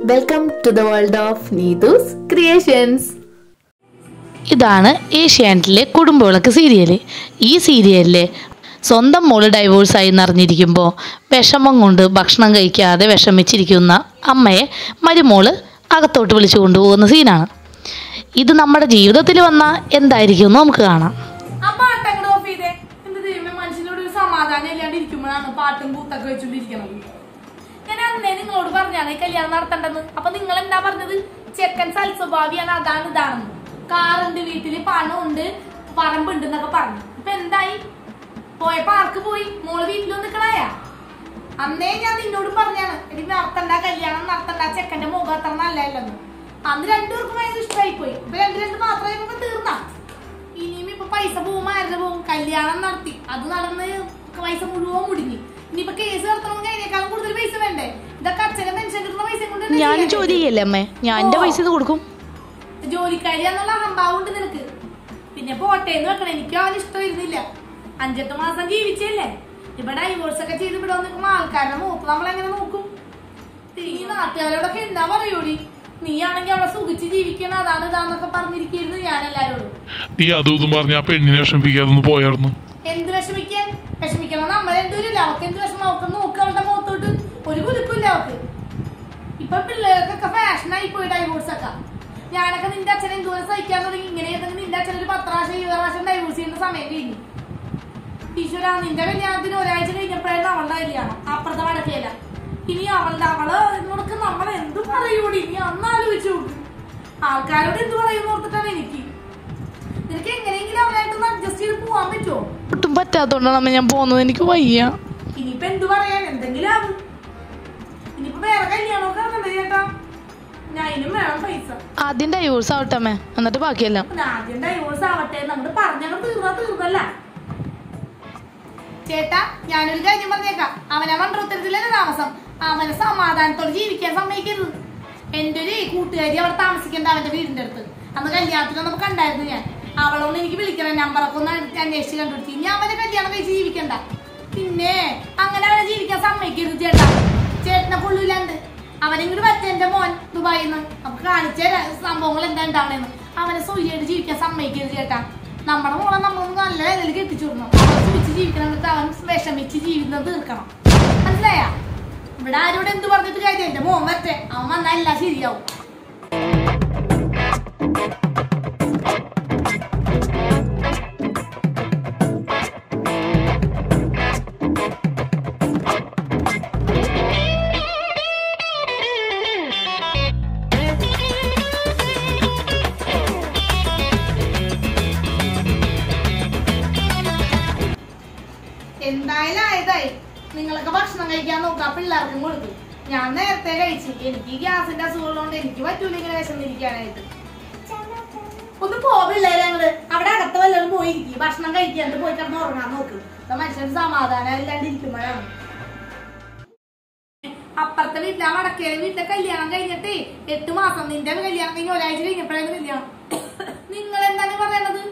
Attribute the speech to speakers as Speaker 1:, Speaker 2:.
Speaker 1: welcome to the world of Neethu's creations
Speaker 2: ഇതാണ് ഏഷ്യാനെറ്റിലെ Kudumbavilakku serial ഈ സീരിയലിലെ സ്വന്തം മോള് ഡൈവോഴ്സായി എന്നറിഞ്ഞിരിക്കുമ്പോൾ വിഷമം കൊണ്ട് ഭക്ഷണം കഴിക്കാതെ വിഷമിച്ചിരിക്കുന്ന അമ്മയെ മരുമോള് അകത്തോട്ട് വിളിച്ചു കൊണ്ടുപോകുന്ന സീനാണ് ഇത് നമ്മുടെ ജീവിതത്തിൽ വന്നാൽ എന്തായിരിക്കും എന്ന് നമുക്ക് കാണാം
Speaker 3: ആ പാട്ട് അങ്ങോട്ട് ഓഫ് ചെയ്തേ എന്ത് ദൈവമേ മനുഷ്യനോട് ഒരു സമാധാനം ഇല്ലാണ്ട് ഇരിക്കുമ്പോഴാണ് പാട്ടും കൂത്തൊക്കെ വെച്ചോണ്ടിരിക്കണത് ഞാൻ അന്നേ നിങ്ങളോട് പറഞ്ഞാണ് ഈ കല്യാണം നടത്തേണ്ടത് അപ്പൊ നിങ്ങൾ എന്താ പറഞ്ഞത് ചെക്കൻ സൽസ്വഭാവിയാണ് അതാണ് ഇതാണെന്ന് കാറുണ്ട് വീട്ടില് പണമുണ്ട് പറമ്പുണ്ട് എന്നൊക്കെ പറഞ്ഞു ഇപ്പൊ എന്തായി പോയ പാർക്ക് പോയി മോള് വീട്ടിൽ നിൽക്കണായ അന്നേ ഞാൻ നിന്നോട് പറഞ്ഞാണ് എടി നടത്തണ്ട കല്യാണം നടത്തണ്ട ചെക്കന്റെ മുഖം അത്ര നല്ലല്ലെന്ന് അന്ന് രണ്ടുപേർക്കും ഭയങ്കര ഇഷ്ടമായി പോയി ഇപ്പൊ രണ്ട് രണ്ട് മാത്രമായി ഇപ്പൊ തീർന്നാ ഇനിയും ഇപ്പൊ പൈസ പോകുമ്പോ ആരുടെ പോകും കല്യാണം നടത്തി അത് നടന്ന് പൈസ മുഴുവൻ മുടിഞ്ഞു ഇനിയിപ്പൊ കേസ് നടത്തണമെങ്കിൽ അതിനേക്കാളും കൂടുതൽ പൈസ വേണ്ടേ ഇതൊക്കെ അച്ഛനെ പെൻഷൻ കിട്ടുന്ന പൈസ കൊണ്ട് തന്നെ
Speaker 2: ഞാൻ
Speaker 3: ചെയ്യാൻ
Speaker 2: ജോലി ചെയ്യല്ലേ അമ്മേ ഞാൻ എൻ്റെ പൈസ ഇത് കൊടുക്കും
Speaker 3: ജോലിക്കാരി എന്നുള്ള അഹംഭാവം ഉണ്ട് നിനക്ക് പിന്നെ പോട്ടേന്ന് വെക്കണം എനിക്കും അവന് ഇഷ്ടമായിരുന്നില്ല അഞ്ചെട്ട് മാസം ജീവിച്ചല്ലേ ഇവിടെ ഡൈവോഴ്സ് ഒക്കെ ചെയ്ത് ഇവിടെ നിൽക്കുമ്പോ ആൾക്കാരുടെ മൂത്ത് നമ്മൾ എങ്ങനെ നോക്കും ഈ നാട്ടുകാരോടൊക്കെ എന്താ പറയൂടി നീ ആണെങ്കിൽ അവിടെ സുഖിച്ച് ജീവിക്കണം അതാണ് ഇതാന്നൊക്കെ പറഞ്ഞിരിക്കുന്നു ഞാൻ എല്ലാരോടും
Speaker 4: നീ അതും ഇതും പറഞ്ഞ ആ പെണ്ണിനെ വിഷമിപ്പിക്കാതെ ഒന്ന് പോയായിരുന്നു
Speaker 3: എന്ത് വിഷമിക്കാൻ വിഷമിക്കണം നമ്മൾ രണ്ടുപേരും അവർക്ക് എന്ത് വിഷമം അവർക്ക് നോക്ക് അവളുടെ മുഖത്തോട്ട് ഒരു കുലുക്കില്ല അവർക്ക് ഇപ്പൊ പിള്ളേർക്കൊക്കെ ഫാഷനായി പോയി ഡൈവോഴ്സ് ഒക്കെ ഞാനൊക്കെ നിന്റെ അച്ഛനെ എന്തോരം സഹിക്കാൻ തുടങ്ങി ഇങ്ങനെ ചെയ്തെങ്കിൽ നിന്റെ അച്ഛൻ ഒരു പത്ത് പ്രാവശ്യം ഇരുപത് പ്രാവശ്യം ഡൈവോഴ്സ് ചെയ്യുന്ന സമയം കഴിഞ്ഞു ഈശ്വര നിന്റെ കല്യാണത്തിന് ഒരാഴ്ച കഴിഞ്ഞപ്പോഴായിരുന്നു അവളുടെ കല്യാണം അപ്പുറത്തെ വടക്കേല ഇനി അവളുടെ അവള് നോക്ക് നമ്മൾ എന്ത് പറയൂടി ഇനി അന്ന് ആലോചിച്ചു നോക്ക് ആൾക്കാരോട് എന്ത് പറയുന്നു ഓർത്തിട്ടാണ് എനിക്ക് നിനക്ക് എങ്ങനെയെങ്കിലും അവരായിട്ടൊന്ന് അഡ്ജസ്റ്റ് ചെയ്ത് പോവാൻ പറ്റുമോ
Speaker 2: ഒട്ടും പറ്റാത്തോണ്ടാണ് അമ്മ ഞാൻ പോകുന്നത് എനിക്ക് വയ്യ
Speaker 3: ഇനിയിപ്പോ എന്ത് പറയാൻ എന്തെങ്കിലും ആവും ഇനിയിപ്പോ വേറെ കല്യാണമൊക്കെ നടക്കണ്ടേ ചേട്ടാ ഞാൻ ഇതിനും വേണം പൈസ
Speaker 2: ആദ്യം ഡൈവോഴ്സ് ആവട്ടെ അമ്മേ എന്നിട്ട് ബാക്കിയെല്ലാം
Speaker 3: ഒന്ന് ആദ്യം ഡൈവോഴ്സ് ആവട്ടെ നമ്മൾ പറഞ്ഞാൽ തീർന്നാ തീർന്നല്ല ചേട്ടാ ഞാനൊരു കാര്യം പറഞ്ഞേക്കാം അവനെ മണ്ഡലത്തിലല്ലേ താമസം അവനെ സമാധാനത്തോടെ ജീവിക്കാൻ സമ്മതിക്കരുത് എന്റെ ഒരു കൂട്ടുകാരി അവിടെ താമസിക്കേണ്ട അവന്റെ വീടിന്റെ അടുത്ത് അന്ന് കല്യാണത്തിന് നമുക്ക് കണ്ടായിരുന്നു ഞാൻ അവളോട് എനിക്ക് വിളിക്കണം നമ്പറൊക്കെ ഒന്ന് അന്വേഷിച്ച് കണ്ടുപിടിച്ച് ഇനി അവനെ കല്യാണം കഴിച്ച് ജീവിക്കണ്ട പിന്നെ അങ്ങനെ അവനെ ജീവിക്കാൻ സമ്മതിക്കരുത് ചേട്ടാ ചേട്ടനെ കൊള്ളൂലാണ്ട് അവനെങ്കിലും പറ്റ എന്റെ മോൻ ദുബായിൽ നിന്ന് നമുക്ക് കാണിച്ച ര- സംഭവങ്ങൾ എന്താ ഉണ്ടാവണേന്ന് അവനെ സ്വയ്യായിട്ട് ജീവിക്കാൻ സമ്മതിക്കരുത് ചേട്ടാ നമ്മുടെ മോളെ നമ്മളൊന്ന് നല്ല നിലയിൽ കെട്ടിച്ചു വിടണം അവൻ സുഖിച്ച് ജീവിക്കണം എന്നിട്ട് അവൻ വിഷമിച്ച് ജീവിതം തീർക്കണം മനസ്സിലായ ഇവിടെ ആരോട് എന്ത് പറഞ്ഞിട്ട് കാര്യം എന്റെ മോൻ വരട്ടെ അവൻ വന്നാൽ എല്ലാം ശരിയാവും എന്തായാലും ആയതായി നിങ്ങളൊക്കെ ഭക്ഷണം കഴിക്കാൻ നോക്കാം പിള്ളേർക്കും കൊടുക്കും ഞാൻ നേരത്തെ കഴിച്ചു എനിക്ക് ഈ ഗ്യാസിന്റെ അസുഖമുള്ളതുകൊണ്ട് എനിക്ക് പറ്റൂല ഇങ്ങനെ വിശന്നിരിക്കാനായിട്ട് ഒന്ന് പോ പിള്ളേരെ ഞങ്ങള് അവിടെ അകത്ത് വല്ലതും പോയിരിക്കും ഭക്ഷണം കഴിക്കാണ്ട് പോയി കിടന്ന് ഉറങ്ങാൻ നോക്ക് ഇപ്പൊ മനുഷ്യന് സമാധാനം ഇല്ലാണ്ട് ഇരിക്കുമ്പോഴാണ് അപ്പുറത്തെ വീട്ടിലെ ആ വടക്കേലെ വീട്ടിലെ കല്യാണം കഴിഞ്ഞിട്ടേ എട്ട് മാസം നിന്റെ കല്യാണം കഴിഞ്ഞ് ഒരാഴ്ച കഴിഞ്ഞപ്പോഴാണ് കല്യാണം നിങ്ങൾ എന്താണ് പറയണത്